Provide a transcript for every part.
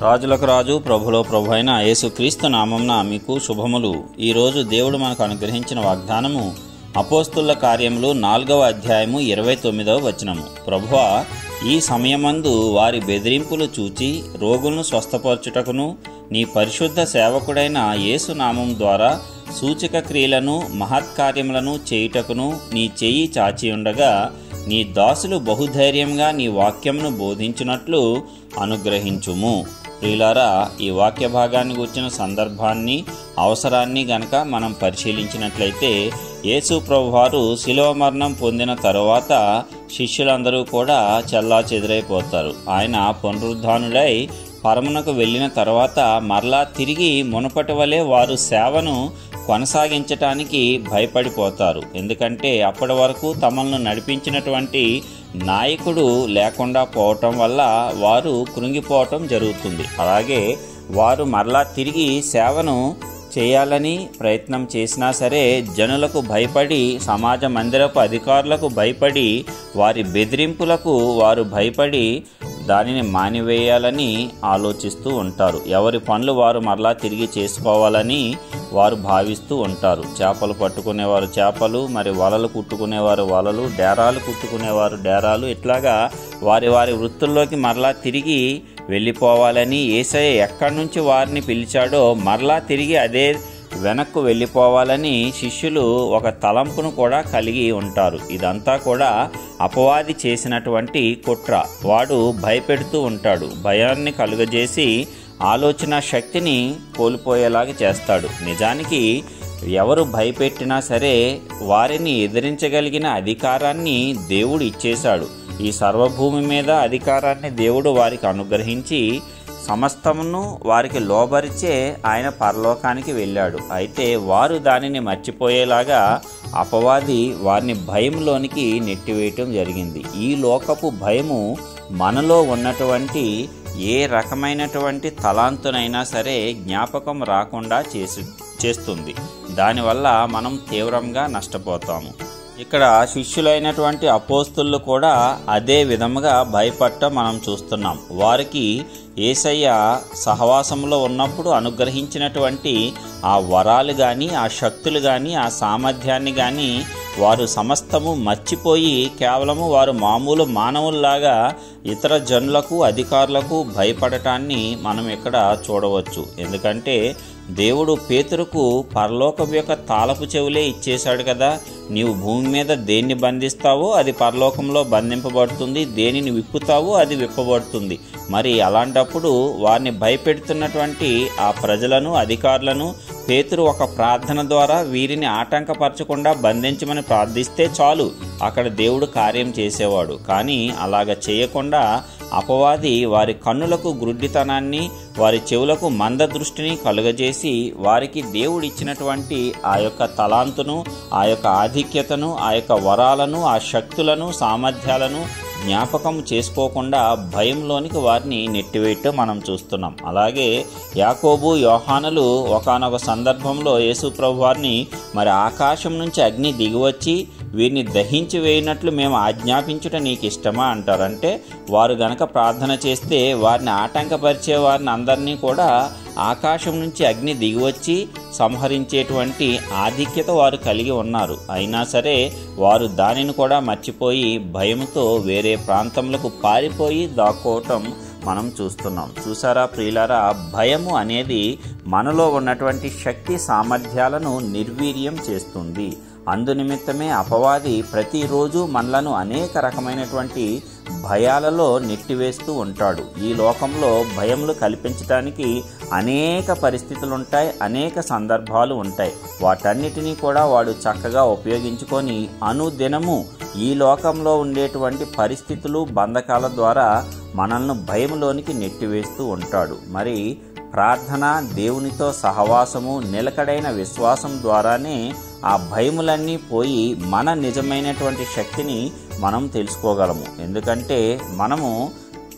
రాజులకు రాజు ప్రభులో ప్రభు అయిన యేసుక్రీస్తు నామంన మీకు శుభములు ఈరోజు దేవుడు మనకు అనుగ్రహించిన వాగ్దానము అపోస్తుల కార్యములు నాలుగవ అధ్యాయము ఇరవై తొమ్మిదవ వచనము ప్రభువ ఈ సమయమందు వారి బెదిరింపులు చూచి రోగులను స్వస్థపరచుటకును నీ పరిశుద్ధ సేవకుడైన యేసు నామం ద్వారా సూచక క్రియలను మహత్కార్యములను చేయుటకును నీ చెయ్యి చాచి ఉండగా నీ దాసులు బహుధైర్యంగా నీ వాక్యమును బోధించినట్లు అనుగ్రహించుము ప్రియులారా ఈ వాక్య భాగాన్ని గుర్చిన సందర్భాన్ని అవసరాన్ని గనక మనం పరిశీలించినట్లయితే యేసు ప్రభువారు శిలువ మరణం పొందిన తరువాత శిష్యులందరూ కూడా చెల్లా చెదిరైపోతారు ఆయన పునరుద్ధానులై పరమునకు వెళ్ళిన తర్వాత మరలా తిరిగి మునపటి వలె వారు సేవను కొనసాగించటానికి భయపడిపోతారు ఎందుకంటే అప్పటి వరకు తమను నడిపించినటువంటి నాయకుడు లేకుండా పోవటం వల్ల వారు కృంగిపోవటం జరుగుతుంది అలాగే వారు మరలా తిరిగి సేవను చేయాలని ప్రయత్నం చేసినా సరే జనులకు భయపడి సమాజ మందిరపు అధికారులకు భయపడి వారి బెదిరింపులకు వారు భయపడి దానిని మానివేయాలని ఆలోచిస్తూ ఉంటారు ఎవరి పనులు వారు మరలా తిరిగి చేసుకోవాలని వారు భావిస్తూ ఉంటారు చేపలు పట్టుకునేవారు చేపలు మరి వలలు కుట్టుకునేవారు వలలు డేరాలు కుట్టుకునేవారు డేరాలు ఇట్లాగా వారి వారి వృత్తుల్లోకి మరలా తిరిగి వెళ్ళిపోవాలని ఏసయ్య ఎక్కడి నుంచి వారిని పిలిచాడో మరలా తిరిగి అదే వెనక్కు వెళ్ళిపోవాలని శిష్యులు ఒక తలంపును కూడా కలిగి ఉంటారు ఇదంతా కూడా అపవాది చేసినటువంటి కుట్ర వాడు భయపెడుతూ ఉంటాడు భయాన్ని కలుగజేసి ఆలోచన శక్తిని కోల్పోయేలాగా చేస్తాడు నిజానికి ఎవరు భయపెట్టినా సరే వారిని ఎదిరించగలిగిన అధికారాన్ని దేవుడు ఇచ్చేశాడు ఈ సర్వభూమి మీద అధికారాన్ని దేవుడు వారికి అనుగ్రహించి సమస్తమును వారికి లోబరిచే ఆయన పరలోకానికి వెళ్ళాడు అయితే వారు దానిని మర్చిపోయేలాగా అపవాది వారిని భయంలోనికి నెట్టివేయటం జరిగింది ఈ లోకపు భయము మనలో ఉన్నటువంటి ఏ రకమైనటువంటి తలాంతునైనా సరే జ్ఞాపకం రాకుండా చేసి చేస్తుంది దానివల్ల మనం తీవ్రంగా నష్టపోతాము ఇక్కడ శిష్యులైనటువంటి అపోస్తులు కూడా అదే విధముగా భయపడటం మనం చూస్తున్నాం వారికి ఏసయ్య సహవాసంలో ఉన్నప్పుడు అనుగ్రహించినటువంటి ఆ వరాలు కానీ ఆ శక్తులు కానీ ఆ సామర్థ్యాన్ని కానీ వారు సమస్తము మర్చిపోయి కేవలము వారు మామూలు మానవుల్లాగా ఇతర జనులకు అధికారులకు భయపడటాన్ని మనం ఇక్కడ చూడవచ్చు ఎందుకంటే దేవుడు పేతురుకు పరలోకం యొక్క తాళపు చెవులే ఇచ్చేశాడు కదా నీవు భూమి మీద దేన్ని బంధిస్తావో అది పరలోకంలో బంధింపబడుతుంది దేనిని విప్పుతావో అది విప్పబడుతుంది మరి అలాంటప్పుడు వారిని భయపెడుతున్నటువంటి ఆ ప్రజలను అధికారులను పేతురు ఒక ప్రార్థన ద్వారా వీరిని ఆటంకపరచకుండా బంధించమని ప్రార్థిస్తే చాలు అక్కడ దేవుడు కార్యం చేసేవాడు కానీ అలాగ చేయకుండా అపవాది వారి కన్నులకు గ్రుడ్డితనాన్ని వారి చెవులకు మంద దృష్టిని కలుగజేసి వారికి దేవుడిచ్చినటువంటి ఆ యొక్క తలాంతును ఆ యొక్క ఆధిక్యతను ఆ యొక్క వరాలను ఆ శక్తులను సామర్థ్యాలను జ్ఞాపకం చేసుకోకుండా భయంలోనికి వారిని నెట్టివేయటం మనం చూస్తున్నాం అలాగే యాకోబు యోహానులు ఒకనొక సందర్భంలో యేసుప్రభు వారిని మరి ఆకాశం నుంచి అగ్ని దిగివచ్చి వీరిని దహించి వేయినట్లు మేము ఆజ్ఞాపించుట నీకు ఇష్టమా అంటారంటే వారు గనక ప్రార్థన చేస్తే వారిని ఆటంకపరిచే వారిని అందరినీ కూడా ఆకాశం నుంచి అగ్ని దిగివచ్చి సంహరించేటువంటి ఆధిక్యత వారు కలిగి ఉన్నారు అయినా సరే వారు దానిని కూడా మర్చిపోయి భయంతో వేరే ప్రాంతములకు పారిపోయి దాక్కోవటం మనం చూస్తున్నాం చూసారా ప్రియులారా భయము అనేది మనలో ఉన్నటువంటి శక్తి సామర్థ్యాలను నిర్వీర్యం చేస్తుంది అందునిమిత్తమే అపవాది ప్రతిరోజు మనలను అనేక రకమైనటువంటి భయాలలో నెట్టివేస్తూ ఉంటాడు ఈ లోకంలో భయములు కల్పించడానికి అనేక పరిస్థితులు ఉంటాయి అనేక సందర్భాలు ఉంటాయి వాటన్నిటినీ కూడా వాడు చక్కగా ఉపయోగించుకొని అనుదినము ఈ లోకంలో ఉండేటువంటి పరిస్థితులు బంధకాల ద్వారా మనల్ని భయంలోనికి నెట్టివేస్తూ ఉంటాడు మరి ప్రార్థన దేవునితో సహవాసము నిలకడైన విశ్వాసం ద్వారానే ఆ భయములన్నీ పోయి మన నిజమైనటువంటి శక్తిని మనం తెలుసుకోగలము ఎందుకంటే మనము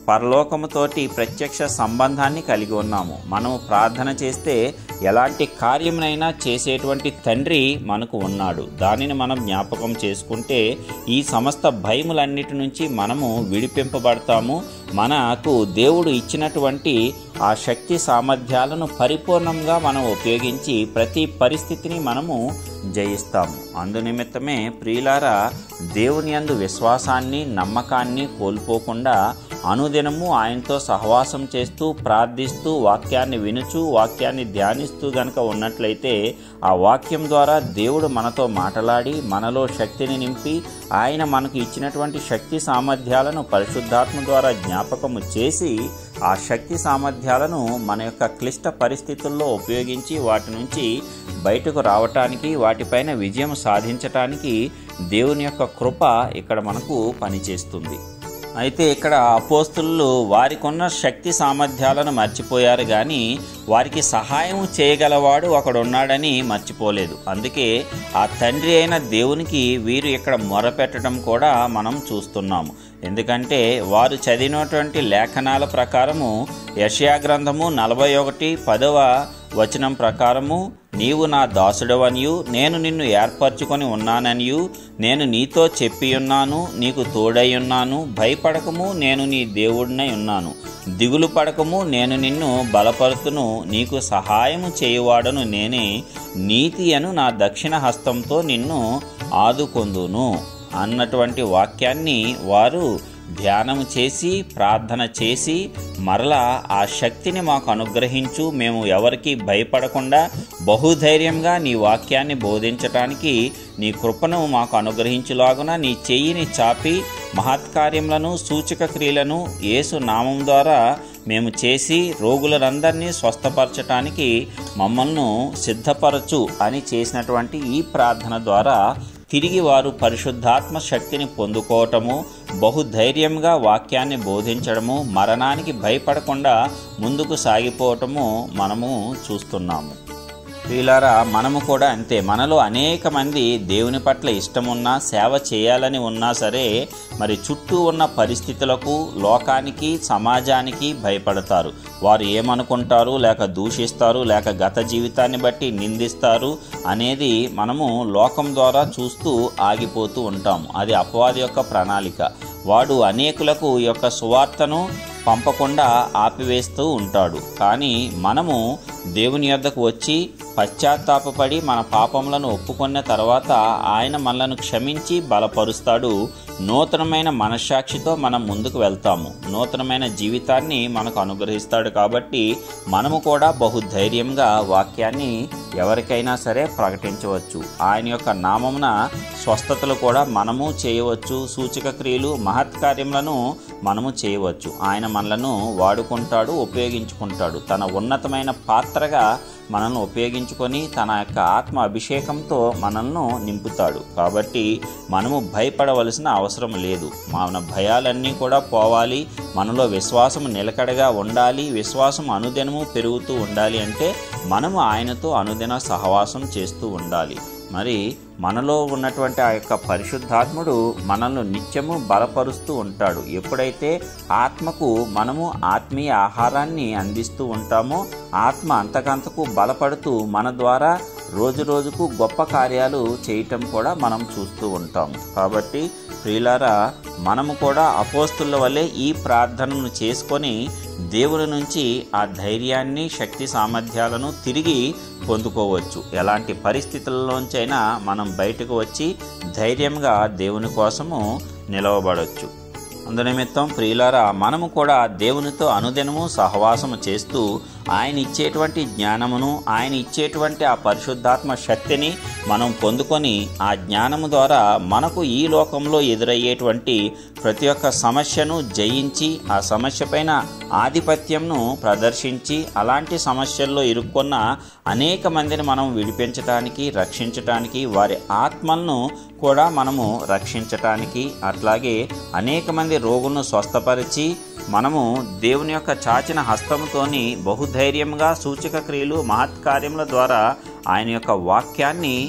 పరలోకముతోటి ప్రత్యక్ష సంబంధాన్ని కలిగి ఉన్నాము మనము ప్రార్థన చేస్తే ఎలాంటి కార్యమునైనా చేసేటువంటి తండ్రి మనకు ఉన్నాడు దానిని మనం జ్ఞాపకం చేసుకుంటే ఈ సమస్త భయములన్నిటి నుంచి మనము విడిపింపబడతాము మనకు దేవుడు ఇచ్చినటువంటి ఆ శక్తి సామర్థ్యాలను పరిపూర్ణంగా మనం ఉపయోగించి ప్రతి పరిస్థితిని మనము జయిస్తాము అందునిమిత్తమే ప్రియులారా దేవుని యందు విశ్వాసాన్ని నమ్మకాన్ని కోల్పోకుండా అనుదినము ఆయనతో సహవాసం చేస్తూ ప్రార్థిస్తూ వాక్యాన్ని వినుచు వాక్యాన్ని ధ్యానిస్తూ గనక ఉన్నట్లయితే ఆ వాక్యం ద్వారా దేవుడు మనతో మాట్లాడి మనలో శక్తిని నింపి ఆయన మనకు ఇచ్చినటువంటి శక్తి సామర్థ్యాలను పరిశుద్ధాత్మ ద్వారా జ్ఞాపకము చేసి ఆ శక్తి సామర్థ్యాలను మన యొక్క క్లిష్ట పరిస్థితుల్లో ఉపయోగించి వాటి నుంచి బయటకు రావటానికి వాటిపైన విజయం సాధించటానికి దేవుని యొక్క కృప ఇక్కడ మనకు పనిచేస్తుంది అయితే ఇక్కడ అపోస్తులు వారికున్న శక్తి సామర్థ్యాలను మర్చిపోయారు కానీ వారికి సహాయం చేయగలవాడు ఒకడున్నాడని మర్చిపోలేదు అందుకే ఆ తండ్రి అయిన దేవునికి వీరు ఇక్కడ మొరపెట్టడం కూడా మనం చూస్తున్నాము ఎందుకంటే వారు చదివినటువంటి లేఖనాల ప్రకారము యషయా గ్రంథము నలభై ఒకటి పదవ వచనం ప్రకారము నీవు నా దాసుడవనియు నేను నిన్ను ఏర్పరచుకొని ఉన్నాననియు నేను నీతో చెప్పి ఉన్నాను నీకు తోడై ఉన్నాను భయపడకము నేను నీ దేవుడినై ఉన్నాను దిగులు పడకము నేను నిన్ను బలపరుతును నీకు సహాయము చేయువాడను నేనే నీతి అను నా దక్షిణ హస్తంతో నిన్ను ఆదుకొందును అన్నటువంటి వాక్యాన్ని వారు ధ్యానము చేసి ప్రార్థన చేసి మరలా ఆ శక్తిని మాకు అనుగ్రహించు మేము ఎవరికి భయపడకుండా బహుధైర్యంగా నీ వాక్యాన్ని బోధించటానికి నీ కృపను మాకు అనుగ్రహించులాగున నీ చెయ్యిని చాపి మహత్కార్యములను సూచక క్రియలను యేసు నామం ద్వారా మేము చేసి రోగులందరినీ స్వస్థపరచటానికి మమ్మల్ని సిద్ధపరచు అని చేసినటువంటి ఈ ప్రార్థన ద్వారా తిరిగి వారు పరిశుద్ధాత్మ శక్తిని పొందుకోవటము బహుధైర్యంగా వాక్యాన్ని బోధించడము మరణానికి భయపడకుండా ముందుకు సాగిపోవటము మనము చూస్తున్నాము ప్రియులారా మనము కూడా అంతే మనలో అనేక మంది దేవుని పట్ల ఇష్టమున్నా సేవ చేయాలని ఉన్నా సరే మరి చుట్టూ ఉన్న పరిస్థితులకు లోకానికి సమాజానికి భయపడతారు వారు ఏమనుకుంటారు లేక దూషిస్తారు లేక గత జీవితాన్ని బట్టి నిందిస్తారు అనేది మనము లోకం ద్వారా చూస్తూ ఆగిపోతూ ఉంటాము అది అపవాది యొక్క ప్రణాళిక వాడు అనేకులకు ఈ యొక్క సువార్తను పంపకుండా ఆపివేస్తూ ఉంటాడు కానీ మనము దేవుని యొద్దకు వచ్చి పశ్చాత్తాపపడి మన పాపములను ఒప్పుకున్న తర్వాత ఆయన మనలను క్షమించి బలపరుస్తాడు నూతనమైన మనశ్శాక్షితో మనం ముందుకు వెళ్తాము నూతనమైన జీవితాన్ని మనకు అనుగ్రహిస్తాడు కాబట్టి మనము కూడా బహుధైర్యంగా వాక్యాన్ని ఎవరికైనా సరే ప్రకటించవచ్చు ఆయన యొక్క నామమున స్వస్థతలు కూడా మనము చేయవచ్చు సూచక క్రియలు మహత్కార్యములను మనము చేయవచ్చు ఆయన మనలను వాడుకుంటాడు ఉపయోగించుకుంటాడు తన ఉన్నతమైన పాత్రగా మనల్ని ఉపయోగించుకొని తన యొక్క ఆత్మ అభిషేకంతో మనల్ని నింపుతాడు కాబట్టి మనము భయపడవలసిన అవసరం లేదు మన భయాలన్నీ కూడా పోవాలి మనలో విశ్వాసం నిలకడగా ఉండాలి విశ్వాసం అనుదినము పెరుగుతూ ఉండాలి అంటే మనము ఆయనతో అనుదిన సహవాసం చేస్తూ ఉండాలి మరి మనలో ఉన్నటువంటి ఆ యొక్క పరిశుద్ధాత్ముడు మనల్ని నిత్యము బలపరుస్తూ ఉంటాడు ఎప్పుడైతే ఆత్మకు మనము ఆత్మీయ ఆహారాన్ని అందిస్తూ ఉంటామో ఆత్మ అంతకంతకు బలపడుతూ మన ద్వారా రోజు రోజుకు గొప్ప కార్యాలు చేయటం కూడా మనం చూస్తూ ఉంటాం కాబట్టి ప్రియులారా మనము కూడా అపోస్తుల వల్లే ఈ ప్రార్థనను చేసుకొని దేవుని నుంచి ఆ ధైర్యాన్ని శక్తి సామర్థ్యాలను తిరిగి పొందుకోవచ్చు ఎలాంటి పరిస్థితుల్లోంచైనా మనం బయటకు వచ్చి ధైర్యంగా దేవుని కోసము నిలవబడవచ్చు అందునిమిత్తం ప్రియులారా మనము కూడా దేవునితో అనుదినము సహవాసము చేస్తూ ఆయన ఇచ్చేటువంటి జ్ఞానమును ఆయన ఇచ్చేటువంటి ఆ పరిశుద్ధాత్మ శక్తిని మనం పొందుకొని ఆ జ్ఞానము ద్వారా మనకు ఈ లోకంలో ఎదురయ్యేటువంటి ప్రతి ఒక్క సమస్యను జయించి ఆ సమస్య పైన ఆధిపత్యంను ప్రదర్శించి అలాంటి సమస్యల్లో ఇరుక్కున్న అనేక మందిని మనం విడిపించటానికి రక్షించటానికి వారి ఆత్మలను కూడా మనము రక్షించటానికి అట్లాగే అనేక మంది రోగులను స్వస్థపరిచి మనము దేవుని యొక్క చాచిన హస్తంతోని బహుధైర్యంగా సూచక క్రియలు మహత్కార్యముల ద్వారా ఆయన యొక్క వాక్యాన్ని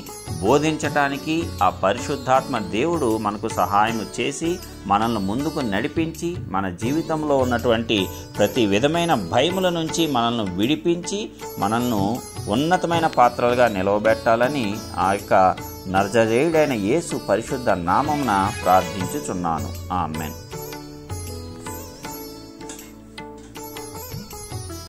బోధించటానికి ఆ పరిశుద్ధాత్మ దేవుడు మనకు సహాయం చేసి మనల్ని ముందుకు నడిపించి మన జీవితంలో ఉన్నటువంటి ప్రతి విధమైన భయముల నుంచి మనల్ని విడిపించి మనల్ని ఉన్నతమైన పాత్రలుగా నిలవబెట్టాలని ఆ యొక్క నర్జరేయుడైన యేసు పరిశుద్ధ నామమున ప్రార్థించుచున్నాను ఆమెన్